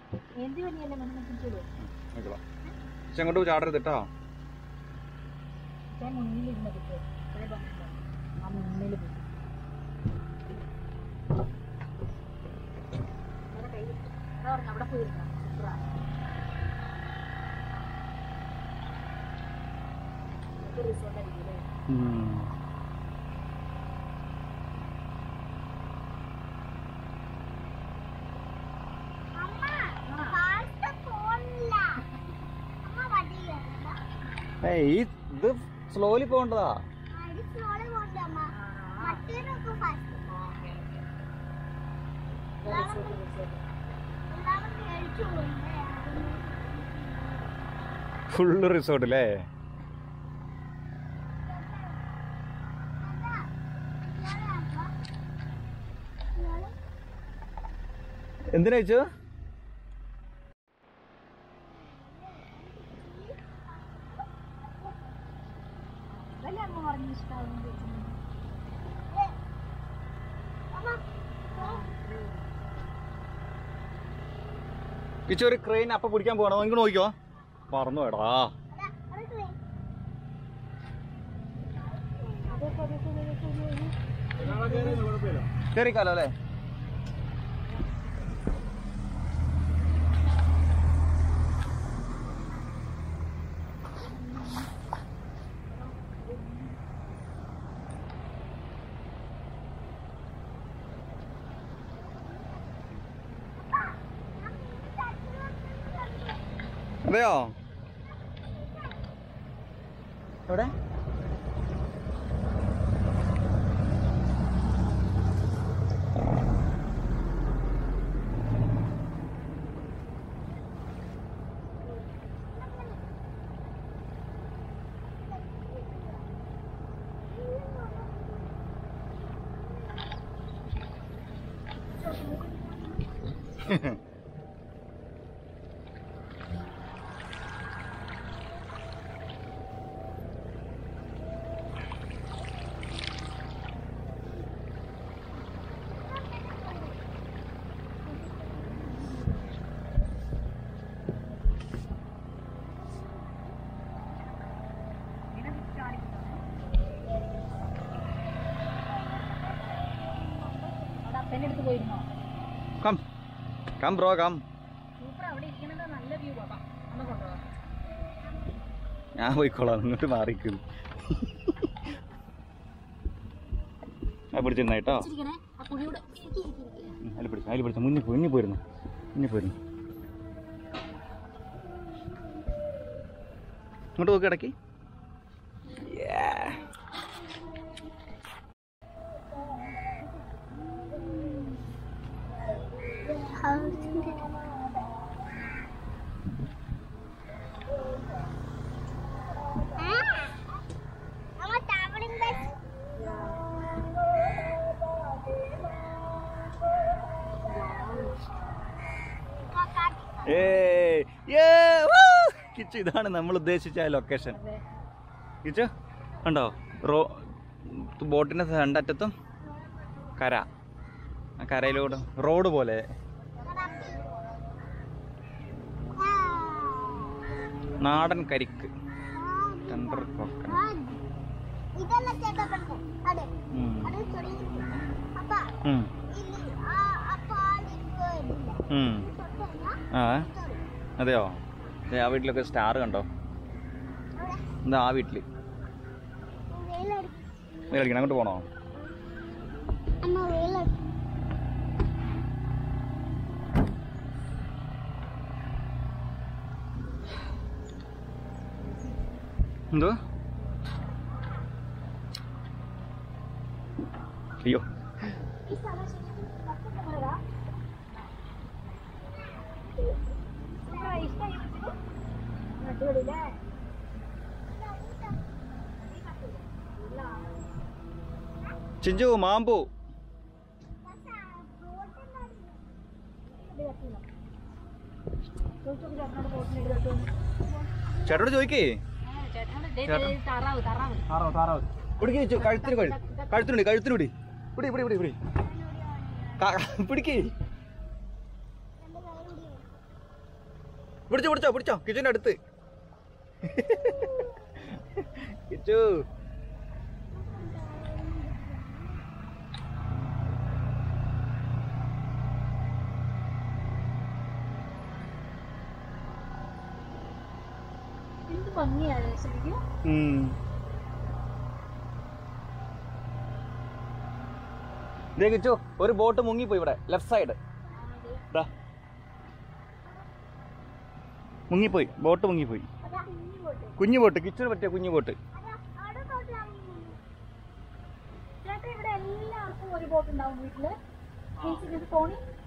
എന്ത് വലിയല്ലേ മണ്ണിനെ നോക്കാം പക്ഷെ അങ്ങോട്ട് ചാടരുത് കേട്ടോ മുന്നിലിരുന്ന കുട്ടി ആ മുന്നിൽ പോയി അവിടെ കൈ വെച്ചു. അതാ പറഞ്ഞെ, അവിടെ പോയിരുന്നോ സൂപ്പറാ. ഇത് resort ആയിരിക്കും അല്ലേ? ഏയ് ഈ ഇത് സ്ലോലി പോകേണ്ടതാ ഓക്കേ, ഓക്കേ. ഇത് resort, resort. ഫുള്ള് റിസോർട്ട് അല്ലേ എന്തിനാ ചോദിച്ചു ഇതല്ലേ അമ്മ പറഞ്ഞ ഇഷ്ടാവും കിച്ചു ഒരു ക്രെയിൻ അപ്പൊ പിടിക്കാൻ പോകണം ഇങ്ങോട്ട് നോക്കിക്കോ മറന്നു വേടാ കേറിക്കാലോ അല്ലേ അതെയോ എവിടെ അവിടെ അപ്പൻ്റെ അടുത്ത് പോയിരുന്നോ come come bro come super അവിടെ ഇരിക്കണത് നല്ല വ്യൂ ആവാം അമ്മ കൊണ്ടുപോകാം ഞാൻ പോയിക്കോളാം ഇങ്ങോട്ട് മാറിക്കും ആ പിടിച്ചിരുന്ന കേട്ടോ ഇരിക്കണേ ആ കുഴിയുടെ ഇരിക്ക്, ഇരിക്ക്, ഇരിക്ക്. ഉം, അതിൽ പിടിച്ചു അതിൽ പിടിച്ചു മുന്നിൽ പോയി മുന്നിൽ പോയിരുന്നു മുന്നിൽ പോയിരുന്നു ഇങ്ങോട്ട് നോക്കി ഇടയ്ക്ക് ഏയ് യേ വൂ! കിച്ചു ഇതാണ് നമ്മൾ ഉദ്ദേശിച്ച ആ ലൊക്കേഷൻ അതെ. കിച്ചു കണ്ടോ റോ ബോട്ടിന്റെ രണ്ടറ്റത്തും കര ആ കരയിലൂടെ റോഡ് പോലെ നാടൻ കരിക്ക് ടെൻഡർ കൊക്കൻ ಇದೆಲ್ಲ ಸೇರ್ಬೇಕು ಅದೇ ഉം. ಅದು ಸರಿ ಅಪ್ಪ ഉം. ಇಲ್ಲಿ ಆ ಅಪ್ಪ ಅಲ್ಲಿಗೆ ಇಲ್ಲ ഉം. ಸೊಟ್ಟೆನಾ? ആ ಸರಿ. അതെയോ ദേ, ആ വീട്ടിലൊക്കെ സ്റ്റാർ കണ്ടോ അവിടെ എന്താ ആ വീട്ടില് വേലടി കളിക്കണം അങ്ങോട്ട് പോണോ അമ്മ വേലടി എന്തോ അയ്യോ ಈ ಸಲ ಶುರು ಕರ್ಕೊಂಡು ಬರೋದಾ? സൂപ്പറാ, ഇഷ്ടായി കൊച്ചിന്? അടിപൊളിയല്ലേ? ചിഞ്ചു മാമ്പു ഇത് കത്തിയില്ല. ചോദിച്ചു നോക്ക് ചേട്ടനോട് ബോട്ടിൽ ഇട്ട് തട്ടുമെന്ന്. ചേട്ടനോട് ചോദിക്കേ ആ, ചേട്ടനോട് ദേ, ചേട്ടൻ. ദേ, താറാവ് താറാവ് താറാവ് താറാവ് പിടിക്ക് വെച്ചു കഴുത്തിന് കഴു കഴുത്തിനുടി കഴുത്തിനുടി പിടി പിടി പിടി പിടി പിടിക്കേ പിടിച്ചോ പിടിച്ചോ പിടിച്ചോ കിച്ചുവിന്റെ അടുത്ത് കിച്ചു എന്ത് ഭംഗിയാണ് ശരിക്കും ഉം. ദേ കിച്ചു ഒരു ബോട്ട് മുങ്ങിപ്പോയി ഇവിടെ ലെഫ്റ്റ് സൈഡ് ദാ മുങ്ങിപ്പോയി ബോട്ട് മുങ്ങിപ്പോയി അതാ കുഞ്ഞു പോട്ട് കുഞ്ഞു ബോട്ട് കിച്ചിന് പറ്റിയ കുഞ്ഞു ബോട്ട് അതാ അവിടെ പോട്ടാണ് ചേട്ടാ ഇവിടെ എല്ലാവർക്കും ഒരു ബോട്ട് ഉണ്ടാവും വീട്ടില് മീൻസ് ഇത് തോണി